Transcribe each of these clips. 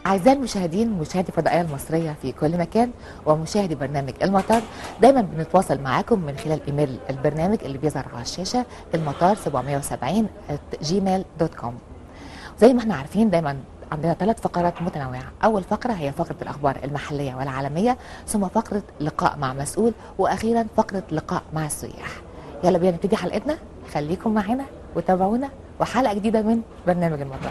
أعزائي المشاهدين مشاهدي الفضائية المصرية في كل مكان ومشاهدي برنامج المطار دايما بنتواصل معاكم من خلال إيميل البرنامج اللي بيظهر على الشاشة المطار 770 جيميل دوت كوم زي ما احنا عارفين دايما عندنا ثلاث فقرات متنوعة أول فقرة هي فقرة الأخبار المحلية والعالمية ثم فقرة لقاء مع مسؤول وأخيرا فقرة لقاء مع السياح يلا بينا نبتدي حلقتنا خليكم معنا وتابعونا وحلقة جديدة من برنامج المطار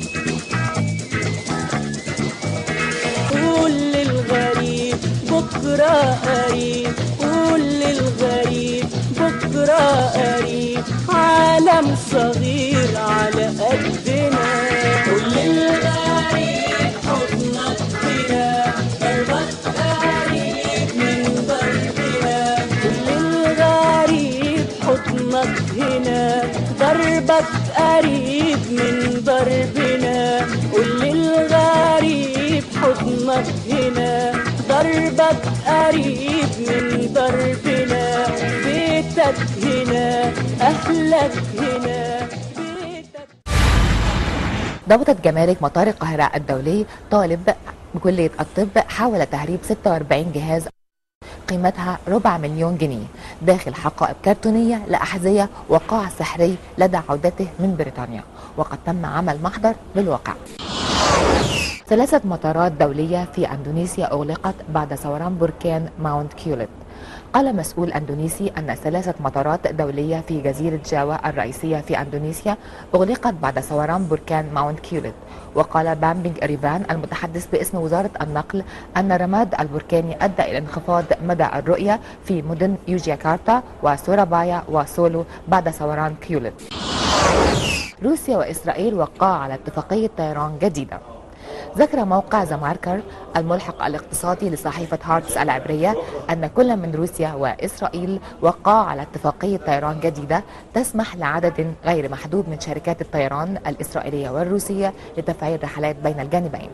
قول للغريب بكرة قريب قول للغريب بكرة قريب عالم صغير على قدنا قول للغريب حضنك هنا قلبك قريب من ضربنا قول للغريب حضنك هنا ضربك قريب من ضربنا قول للغريب حضنك هنا ضربك قريب من ضربنا بيتك هنا أهلك هنا بيتك ضبطت جمارك مطار القاهرة الدولي طالب بكلية الطب حاول تهريب 46 جهاز قيمتها ربع مليون جنيه داخل حقائب كرتونية لأحذية وقاع سحري لدى عودته من بريطانيا وقد تم عمل محضر بالواقع ثلاثة مطارات دولية في أندونيسيا أغلقت بعد ثوران بركان ماونت كيولت قال مسؤول أندونيسي أن ثلاثة مطارات دولية في جزيرة جاوا الرئيسية في أندونيسيا أغلقت بعد ثوران بركان ماونت كيولت وقال بامبينغ ريفان المتحدث باسم وزارة النقل أن الرماد البركاني أدى إلى انخفاض مدى الرؤية في مدن يوجياكارتا وسورابايا وسولو بعد ثوران كيولت روسيا وإسرائيل وقعا على اتفاقية طيران جديدة ذكر موقع زماركر الملحق الاقتصادي لصحيفة هارتس العبرية أن كل من روسيا وإسرائيل وقعا على اتفاقية طيران جديدة تسمح لعدد غير محدود من شركات الطيران الإسرائيلية والروسية لتفعيل رحلات بين الجانبين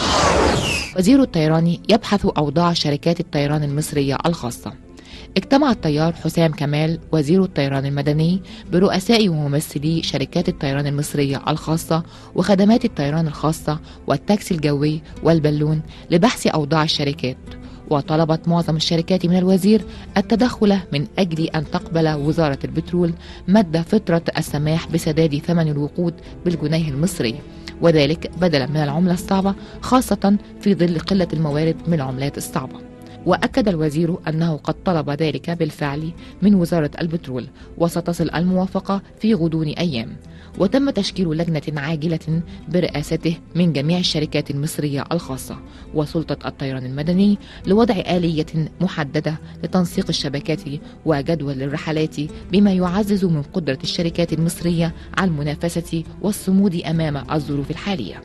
وزير الطيران يبحث أوضاع شركات الطيران المصرية الخاصة اجتمع الطيار حسام كمال وزير الطيران المدني برؤساء وممثلي شركات الطيران المصرية الخاصة وخدمات الطيران الخاصة والتاكسي الجوي والبالون لبحث أوضاع الشركات وطلبت معظم الشركات من الوزير التدخل من أجل أن تقبل وزارة البترول مد فترة السماح بسداد ثمن الوقود بالجنيه المصري وذلك بدلا من العملة الصعبة خاصة في ظل قلة الموارد من العملات الصعبة وأكد الوزير أنه قد طلب ذلك بالفعل من وزارة البترول وستصل الموافقة في غضون أيام وتم تشكيل لجنة عاجلة برئاسته من جميع الشركات المصرية الخاصة وسلطة الطيران المدني لوضع آلية محددة لتنسيق الشبكات وجدول الرحلات بما يعزز من قدرة الشركات المصرية على المنافسة والصمود أمام الظروف الحالية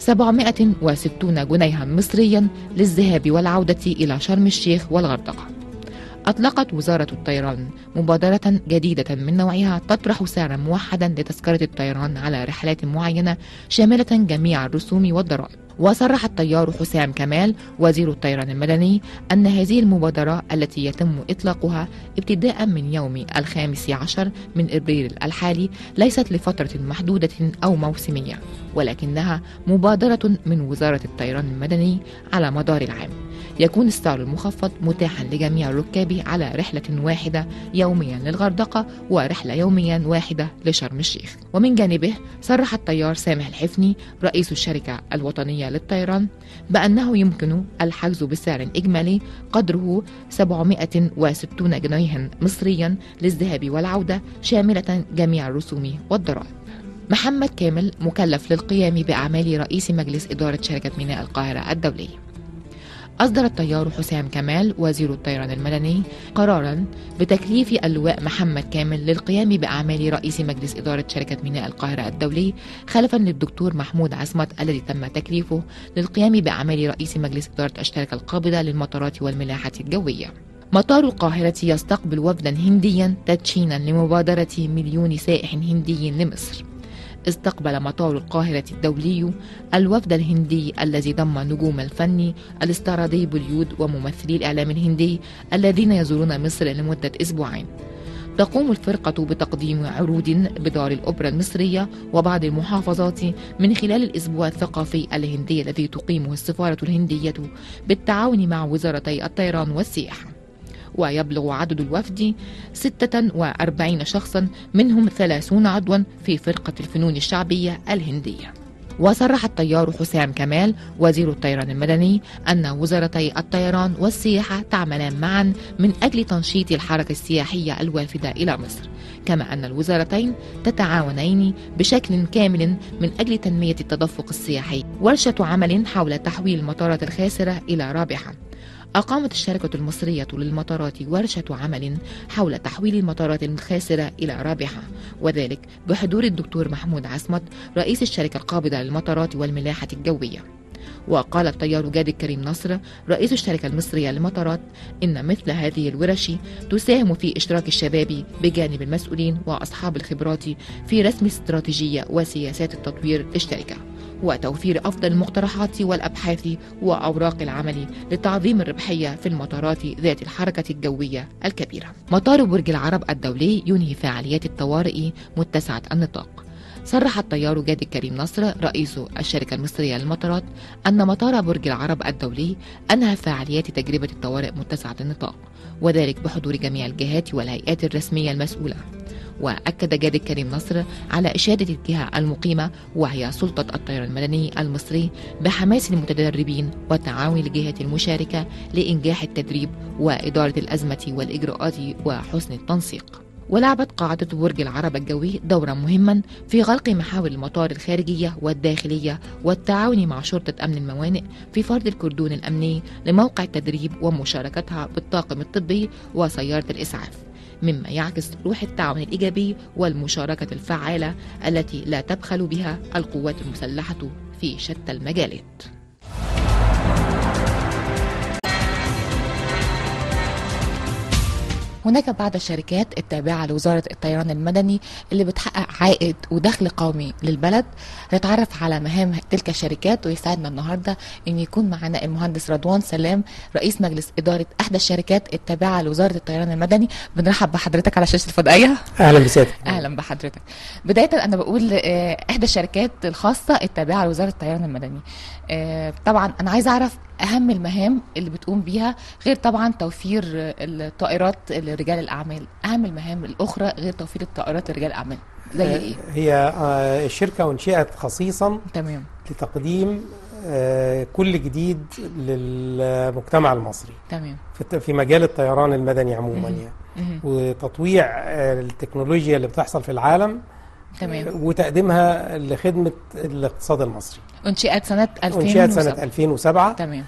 760 جنيها مصريا للذهاب والعودة إلى شرم الشيخ والغردقة أطلقت وزارة الطيران مبادرة جديدة من نوعها تطرح سعرا موحدا لتذكرة الطيران على رحلات معينة شاملة جميع الرسوم والضرائب وصرح الطيار حسام كمال وزير الطيران المدني أن هذه المبادرة التي يتم إطلاقها ابتداء من يوم الخامس عشر من إبريل الحالي ليست لفترة محدودة أو موسمية ولكنها مبادرة من وزارة الطيران المدني على مدار العام يكون السعر المخفض متاحا لجميع الركاب على رحلة واحدة يوميا للغردقة ورحلة يوميا واحدة لشرم الشيخ ومن جانبه صرح الطيار سامح الحفني رئيس الشركة الوطنية للطيران بأنه يمكن الحجز بسعر إجمالي قدره 760 جنيها مصريا للذهاب والعودة شاملة جميع الرسوم والضرائب محمد كامل مكلف للقيام بأعمال رئيس مجلس إدارة شركة ميناء القاهرة الدولية أصدر الطيار حسام كمال وزير الطيران المدني قرارا بتكليف اللواء محمد كامل للقيام بأعمال رئيس مجلس إدارة شركة ميناء القاهرة الدولي خلفا للدكتور محمود عصمت الذي تم تكليفه للقيام بأعمال رئيس مجلس إدارة الشركة القابضة للمطارات والملاحة الجوية مطار القاهرة يستقبل وفدا هنديا تدشينا لمبادرة مليون سائح هندي لمصر استقبل مطار القاهرة الدولي الوفد الهندي الذي ضم نجوم الفن الاستعراضي بوليود وممثلي الإعلام الهندي الذين يزورون مصر لمدة أسبوعين تقوم الفرقة بتقديم عروض بدار الأوبرا المصرية وبعض المحافظات من خلال الأسبوع الثقافي الهندي الذي تقيمه السفارة الهندية بالتعاون مع وزارتي الطيران والسياحة ويبلغ عدد الوفد 46 شخصا منهم 30 عضوا في فرقة الفنون الشعبية الهندية وصرح الطيار حسام كمال وزير الطيران المدني أن وزارتي الطيران والسياحة تعملان معا من أجل تنشيط الحركة السياحية الوافدة إلى مصر كما أن الوزارتين تتعاونين بشكل كامل من أجل تنمية التدفق السياحي ورشة عمل حول تحويل المطارات الخاسرة إلى رابحة أقامت الشركة المصرية للمطارات ورشة عمل حول تحويل المطارات الخاسرة إلى رابحة وذلك بحضور الدكتور محمود عصمت رئيس الشركة القابضة للمطارات والملاحة الجوية وقال الطيار جاد الكريم نصر رئيس الشركة المصرية للمطارات إن مثل هذه الورش تساهم في إشراك الشباب بجانب المسؤولين وأصحاب الخبرات في رسم استراتيجية وسياسات التطوير للشركة وتوفير أفضل المقترحات والأبحاث وأوراق العمل لتعظيم الربحية في المطارات ذات الحركة الجوية الكبيرة مطار برج العرب الدولي ينهي فعاليات الطوارئ متسعة النطاق صرح الطيار جاد الكريم نصر رئيس الشركة المصرية للمطارات أن مطار برج العرب الدولي أنهى فعاليات تجربة الطوارئ متسعة النطاق وذلك بحضور جميع الجهات والهيئات الرسمية المسؤولة وأكد جاد الكريم نصر على إشادة الجهة المقيمة وهي سلطة الطيران المدني المصري بحماس المتدربين وتعاون الجهات المشاركة لإنجاح التدريب وإدارة الأزمة والإجراءات وحسن التنسيق ولعبت قاعدة برج العرب الجوي دورا مهما في غلق محاور المطار الخارجية والداخلية والتعاون مع شرطة أمن الموانئ في فرض الكردون الأمني لموقع التدريب ومشاركتها بالطاقم الطبي وسيارة الإسعاف مما يعكس روح التعاون الإيجابي والمشاركة الفعالة التي لا تبخل بها القوات المسلحة في شتى المجالات هناك بعض الشركات التابعة لوزارة الطيران المدني اللي بتحقق عائد ودخل قومي للبلد نتعرف على مهام تلك الشركات ويسعدنا النهاردة أن يكون معنا المهندس رضوان سلام رئيس مجلس إدارة إحدى الشركات التابعة لوزارة الطيران المدني بنرحب بحضرتك على شاشة الفضائية اهلا بسيادتك اهلا بحضرتك بدايه انا بقول آه، احدى الشركات الخاصه التابعه لوزاره الطيران المدني آه، طبعا انا عايزه اعرف اهم المهام اللي بتقوم بيها غير طبعا توفير آه، الطائرات لرجال الاعمال اهم المهام الاخرى غير توفير الطائرات لرجال الاعمال زي آه، ايه هي آه، الشركة انشئت خصيصا تمام لتقديم آه، كل جديد للمجتمع المصري تمام في الت- في مجال الطيران المدني عموما مهم. يعني مهم. وتطويع آه، التكنولوجيا اللي بتحصل في العالم تمام وتقديمها لخدمة الاقتصاد المصري انشئت سنه 2007 انشئت سنة 2007 تمام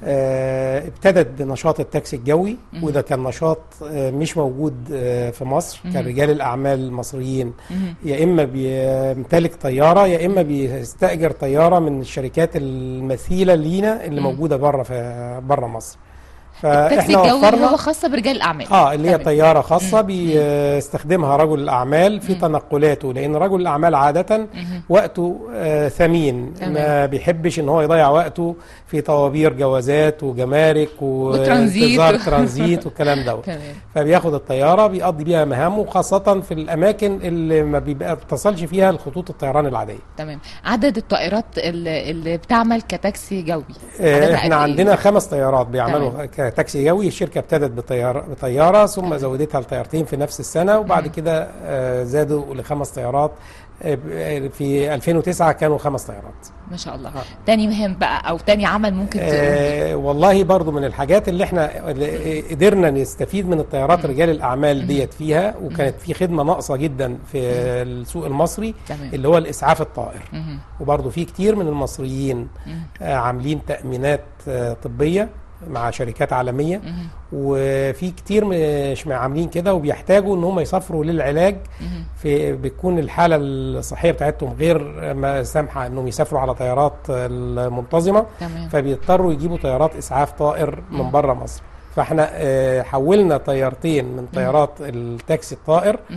آه، ابتدت بنشاط التاكسي الجوي مهم. وده كان نشاط آه، مش موجود آه، في مصر كان مهم. رجال الأعمال المصريين مهم. يا اما بيمتلك طياره يا اما بيستاجر طياره من الشركات المثيله لينا اللي مم. موجوده بره في بره مصر التاكسي فاحنا الجوي اللي هو وفرنا خاصه برجال الاعمال اه اللي هي تمام. طياره خاصه مم. بيستخدمها رجل الاعمال في مم. تنقلاته لان رجل الاعمال عاده مهم. وقته آه ثمين تمام. ما بيحبش ان هو يضيع وقته في طوابير جوازات وجمارك وترانزيت. وانتظار ترانزيت والكلام دوت تمام فبياخد الطياره بيقضي بيها مهامه خاصه في الاماكن اللي ما بيبقى بتصلش فيها الخطوط الطيران العاديه تمام عدد الطائرات اللي, اللي بتعمل كتاكسي جوي آه، عددها احنا قد إيه؟ عندنا خمس طيارات بيعملوا كتاكسي جوي الشركه ابتدت بطياره بطياره ثم تمام. زودتها لطيارتين في نفس السنه وبعد مم. كده آه، زادوا لخمس طيارات آه، ب- في 2009 كانوا خمس طيارات ما شاء الله آه. تاني مهم بقى او تاني عمل ممكن تقول آه والله برضو من الحاجات اللي احنا اللي قدرنا نستفيد من الطيارات مم. رجال مم. الاعمال ديت فيها وكانت في خدمه ناقصه جدا في السوق المصري تمام اللي هو الاسعاف الطائر مهم. وبرضو في كتير من المصريين مهم. آه، عاملين تامينات آه، طبيه مع شركات عالميه مهم. وفي كتير مش عاملين كده وبيحتاجوا ان هم يسافروا للعلاج مهم. في بتكون الحاله الصحيه بتاعتهم غير ما سامحه انهم يسافروا على طيارات المنتظمه تمام فبيضطروا يجيبوا طيارات اسعاف طائر مم. من بره مصر فاحنا آه، حولنا طيارتين من طيارات التاكسي الطائر مهم.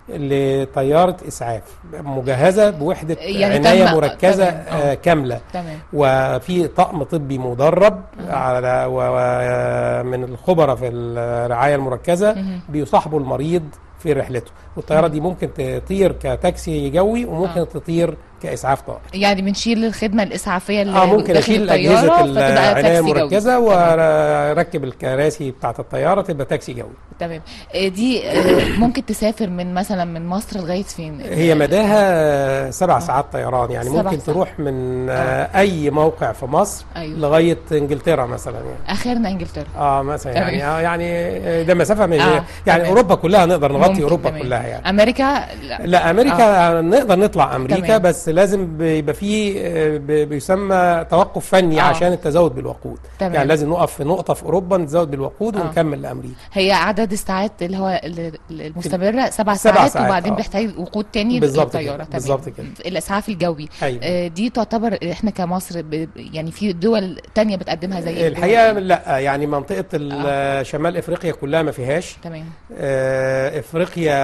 لطياره اسعاف مجهزه بوحده يعني عنايه تم- مركزه تمام. آه. آه، كامله تمام وفي طقم طبي مدرب مم. على و- و- من الخبراء في الرعايه المركزه مهم. بيصاحبوا المريض في رحلته والطياره دي ممكن تطير كتاكسي جوي وممكن آه. تطير كاسعاف طائر يعني بنشيل الخدمه الاسعافيه اللي اه ممكن داخل اشيل الطيارة اجهزه فتبقى العنايه تاكسي جوي. المركزه تمام. واركب الكراسي بتاعه الطياره تبقى تاكسي جوي تمام آه، دي آه، ممكن تسافر من مثلا من مصر لغايه فين هي مداها سبع ساعات طيران يعني سبع ممكن ساعات. تروح من آه، اي موقع في مصر أيوة. لغايه انجلترا مثلا يعني اخرنا انجلترا اه مثلا تمام. يعني آه يعني ده مسافه من آه، يعني تمام. اوروبا كلها نقدر نغطي ممكن اوروبا تمام. كلها يعني امريكا لا لا امريكا آه. نقدر نطلع امريكا تمام. بس لازم بيبقى فيه آه، ب- بيسمى توقف فني آه. آه. عشان التزود بالوقود تمام. يعني لازم نقف في نقطه في اوروبا نتزود بالوقود آه. ونكمل لامريكا هي عدد الساعات اللي هو ال- ال- المستمره سبع سبع ساعات, ساعات، وبعدين آه. بيحتاج وقود تاني بالظبط للطياره كده، تمام. بالظبط كده. الاسعاف الجوي أيوة. آه، دي تعتبر احنا كمصر ب... يعني في دول تانية بتقدمها زي الدول الحقيقه دي. لا يعني منطقه ال- شمال افريقيا كلها ما فيهاش تمام آه، افريقيا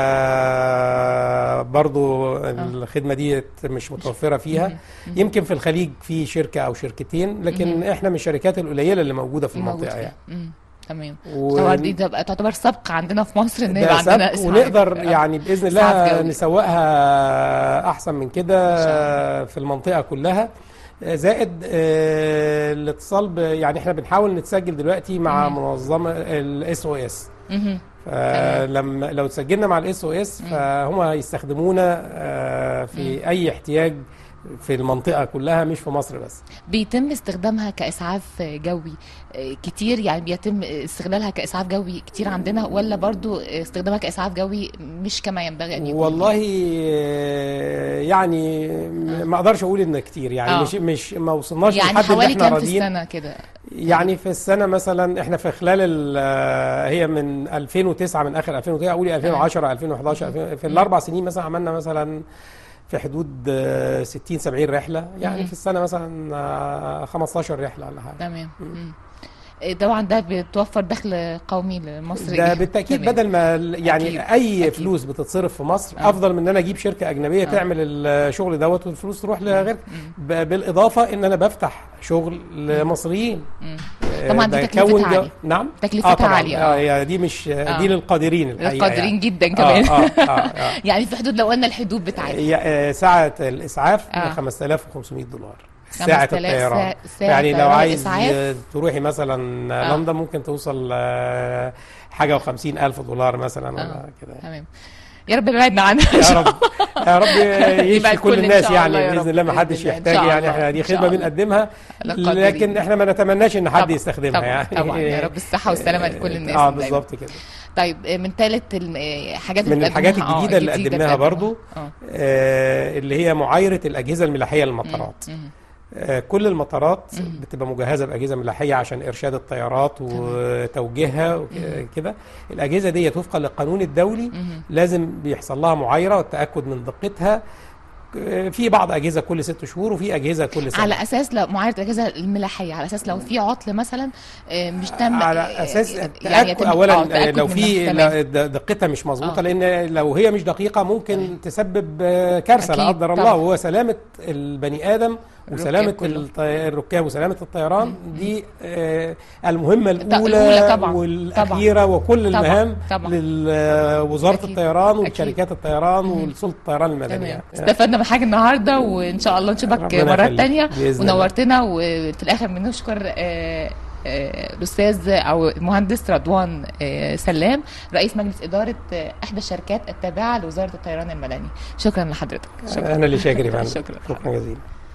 برضو الخدمه دي مش متوفره فيها يمكن في الخليج في شركه او شركتين لكن احنا من الشركات القليله اللي موجوده في موجود المنطقه فيها. يعني مم. تمام و- تعتبر دي تبقى تعتبر سبق عندنا في مصر ان يبقى ده عندنا سبق إسعاف. ونقدر آه. يعني باذن إسعاف الله جوي. نسوقها احسن من كده إن شاء في المنطقه كلها زائد آه، الاتصال ب- يعني احنا بنحاول نتسجل دلوقتي مع منظمه الاس او اس مهم. فلما لو تسجلنا مع الاس او اس فهم هيستخدمونا آه، في اي احتياج في المنطقه كلها مش في مصر بس بيتم استخدامها كاسعاف جوي آه، كتير يعني بيتم استغلالها كاسعاف جوي كتير عندنا ولا برضو استخدامها كاسعاف جوي مش كما ينبغي ان يكون والله آه، يعني ما اقدرش اقول ان كتير يعني آه. مش مش ما وصلناش يعني لحد اللي حوالي احنا كام في راضيين السنه كده يعني في السنه مثلا احنا في خلال ال- آه، هي من 2009 من اخر 2009 قولي 2010 2011 2000 في الاربع سنين مثلا عملنا مثلا في حدود آه، 60 70 رحله يعني في السنه مثلا آه، 15 رحله ولا حاجه تمام مم. إيه طبعا ده بيتوفر دخل قومي لمصر ده إيه؟ بالتاكيد تمام. بدل ما ال- يعني أكيد. اي أكيد. فلوس بتتصرف في مصر آه. افضل من ان انا اجيب شركه اجنبيه تعمل الشغل دوت والفلوس تروح لغير ب- بالاضافه ان انا بفتح شغل لمصريين مم. آه، طبعاً دي ده تكلفتها كون جو- عالية. نعم تكلفتها آه طبعاً. عالية، اه آه. هي دي مش آه. دي للقادرين الحقيقه القادرين يعني. جدا آه كمان آه آه آه. يعني في حدود لو قلنا الحدود بتاعتها هي آه، ساعة الإسعاف آه. ب 5500 دولار 5000 ساعة الطيران ساعة- ساعة يعني لو طيران عايز الإسعاف. آه، تروحي مثلا آه. لندن ممكن توصل آه، حاجة وخمسين ألف دولار مثلا ولا كده تمام يا رب يبعدنا عنها يا رب يا رب يبعد يشفي كل كل إن الناس شاء يعني الله يا باذن رب، الله ما بإذن حدش الله. إن يحتاج شاء يعني الله. احنا دي إن شاء خدمه الله. بنقدمها للقادرين. لكن احنا ما نتمناش ان حد طبعاً، يستخدمها طبعا يعني طبعا يا رب الصحه والسلامه لكل الناس اه دايماً. بالظبط كده طيب آه، من ثالث الحاجات من الحاجات بتقدموها- آه، الجديده اللي الجديدة قدمناها بتقدموها. برضو اه آه اللي هي معايره الاجهزه الملاحيه للمطارات مم. آه، كل المطارات بتبقى مجهزه باجهزه ملاحيه عشان ارشاد الطيارات وتوجيهها وكده الاجهزه دي وفقا للقانون الدولي لازم بيحصل لها معايره والتاكد من دقتها آه، في بعض اجهزه كل ست شهور وفي اجهزه كل سنه على اساس لو معايره الاجهزه الملاحيه على اساس لو في عطل مثلا آه، مش تم على آه، اساس يعني تأكد يتم- اولا آه، آه، تأكد لو منها. في تمام. لا- د- دقتها مش مظبوطه آه. لان لو هي مش دقيقه ممكن تسبب آه، كارثه لا أكيد، قدر الله طبعا. وهو سلامه البني ادم وسلامه كله. الطي- الركاب وسلامه الطيران دي آه، المهمه الأولى الاولى طبعا. والاخيره وكل طبعا. المهام طبعا. لوزاره أكيد. الطيران أكيد. وشركات الطيران وسلطه الطيران المدني تمام يعني. استفدنا من حاجه النهارده وان شاء الله نشوفك ربنا مرات يخليك. تانية بإذن الله. ونورتنا وفي الاخر بنشكر آه، آه، الاستاذ او المهندس رضوان آه، سلام رئيس مجلس اداره آه، احدى الشركات التابعه لوزاره الطيران المدني شكرا لحضرتك شكرا انا اللي شاكر يا فندم شكرا. شكرا جزيلا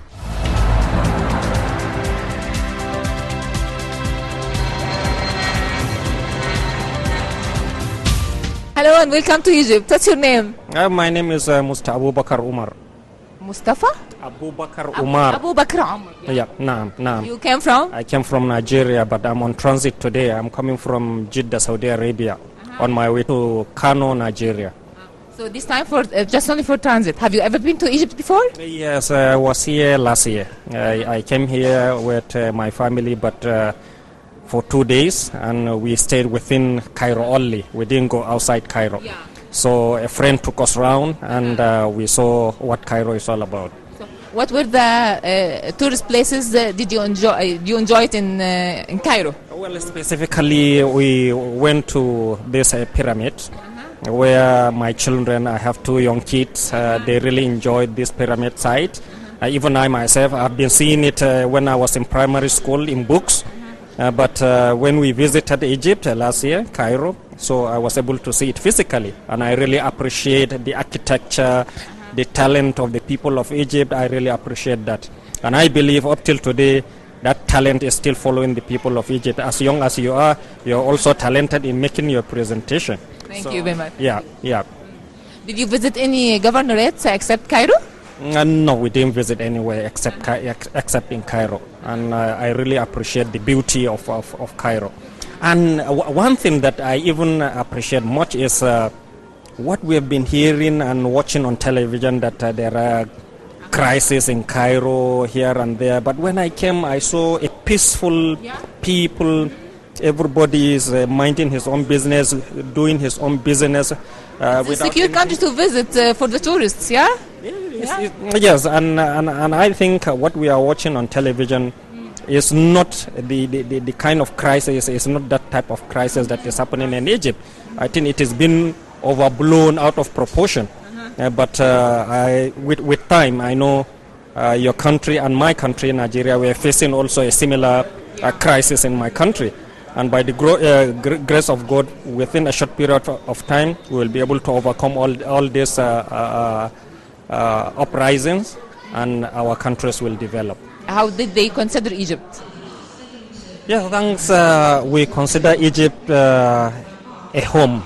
Hello and welcome to Egypt. What's your name? Uh, my name is uh, Musta Abu Bakr Umar. Mustafa? Abu Bakr Umar. Abu Bakr Umar. yeah, naam, naam. You came from? I came from Nigeria, but I'm on transit today. I'm coming from Jeddah, Saudi Arabia, on my way to Kano, Nigeria. So this time for uh, just only for transit. Have you ever been to Egypt before? Yes, I was here last year. I, I came here with uh, my family, but uh, for two days, and we stayed within Cairo only. We didn't go outside Cairo. Yeah. So a friend took us around, and uh, we saw what Cairo is all about. What were the uh, tourist places uh, did you enjoy? Uh, did you enjoy it in uh, in Cairo? Well, specifically, we went to this uh, pyramid. where my children, I have two young kids, uh, they really enjoyed this pyramid site. Uh, even I myself, I've been seeing it uh, when I was in primary school in books. Uh, but uh, when we visited Egypt uh, last year, Cairo, so I was able to see it physically, and I really appreciate the architecture, the talent of the people of Egypt. I really appreciate that, and I believe up till today, that talent is still following the people of Egypt. As young as you are, you're also talented in making your presentation. Thank you very much. Yeah, yeah. Did you visit any governorates except Cairo? Uh, no, we didn't visit anywhere except Ca- ex- except in Cairo, and uh, I really appreciate the beauty of, of, of Cairo. And w- one thing that I even appreciate much is uh, what we have been hearing and watching on television that uh, there are crises in Cairo here and there. But when I came, I saw a peaceful people. Everybody is uh, minding his own business, doing his own business. Uh, It's a without secure any- country to visit uh, for the tourists, yeah? Yes, it- yes, and, and and I think uh, what we are watching on television is not the, the, the, the kind of crisis, is not that type of crisis that is happening in Egypt. I think it has been overblown out of proportion. Uh, but uh, I, with, with time, I know uh, your country and my country, Nigeria, we are facing also a similar uh, crisis in my country. And by the gro- uh, gr- grace of God, within a short period of, of time, we will be able to overcome all, all these uh, uh, uh, uprisings and our countries will develop. How did they consider Egypt? Yeah, thanks. Uh, we consider Egypt uh, a home,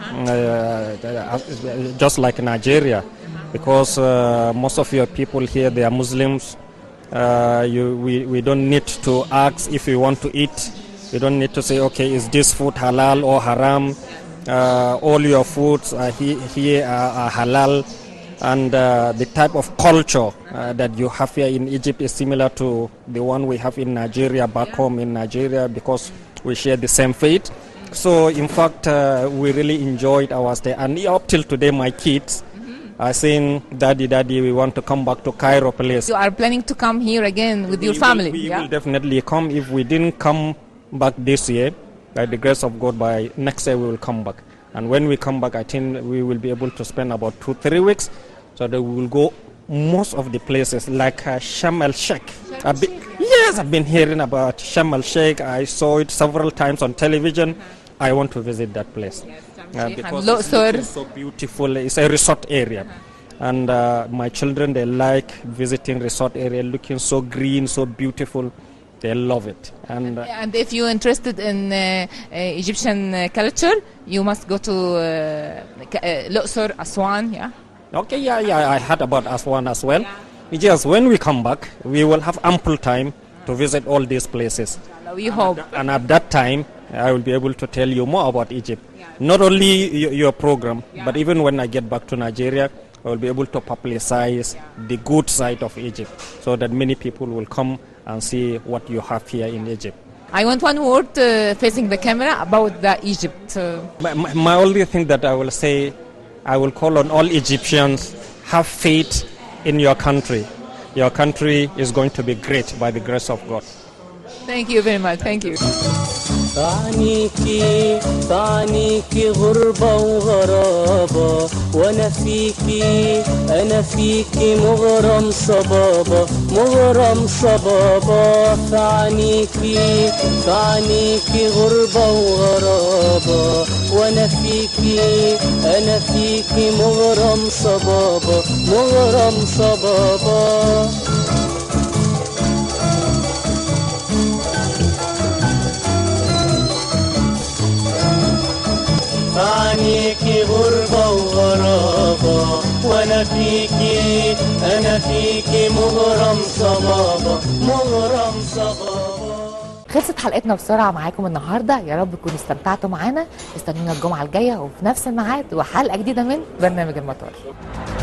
uh, just like Nigeria, because uh, most of your people here they are Muslims. Uh, you, we, we don't need to ask if we want to eat. We don't need to say, okay, is this food halal or haram? Uh, all your foods are he, here are, are halal and uh, the type of culture uh, that you have here in Egypt is similar to the one we have in Nigeria, back home in Nigeria, because we share the same faith. So, in fact, uh, we really enjoyed our stay. And up till today, my kids are saying, Daddy, Daddy, we want to come back to Cairo, please. You are planning to come here again with your We will- family, we yeah? will definitely come. If we didn't come back this year, by the grace of God, by next year we will come back. And when we come back, I think we will be able to spend about two, three weeks. So that we will go most of the places like uh, Sharm el Sheikh. I've been- yes, I've been hearing about Sharm el Sheikh. I saw it several times on television. I want to visit that place. Uh, Sheikh because and it's Luxor. looking so beautiful. It's a resort area. And uh, my children, they like visiting resort area, looking so green, so beautiful. They love it. And uh, And if you're interested in uh, uh, Egyptian uh, culture, you must go to uh, Ka- uh, Luxor, Aswan, yeah? okay, yeah, yeah, I heard about Aswan as well. Yes, when we come back, we will have ample time to visit all these places. We hope. And at that time, I will be able to tell you more about Egypt. Not only y- your program, but even when I get back to Nigeria, I will be able to publicize the good side of Egypt so that many people will come and see what you have here in Egypt. I want one word uh, facing the camera about the Egypt. Uh, My, my, my only thing that I will say, I will call on all Egyptians, have faith in your country. Your country is going to be great by the grace of God. thank you very much. Thank you. تعنيكي تعنيكي غربة وغرابة وانا فيكي انا فيكي مغرم صبابة مغرم صبابة فعنيكي فعنيكي غربة وغرابة وانا فيكي انا فيكي مغرم صبابة مغرم صبابة عنيكي غربة وغرابة وانا فيكي انا فيكي مغرم صبابة مغرم صبابة خلصت حلقتنا بسرعة معاكم النهاردة يا رب تكونوا استمتعتوا معانا استنونا الجمعة الجاية وفي نفس الميعاد وحلقة جديدة من برنامج المطار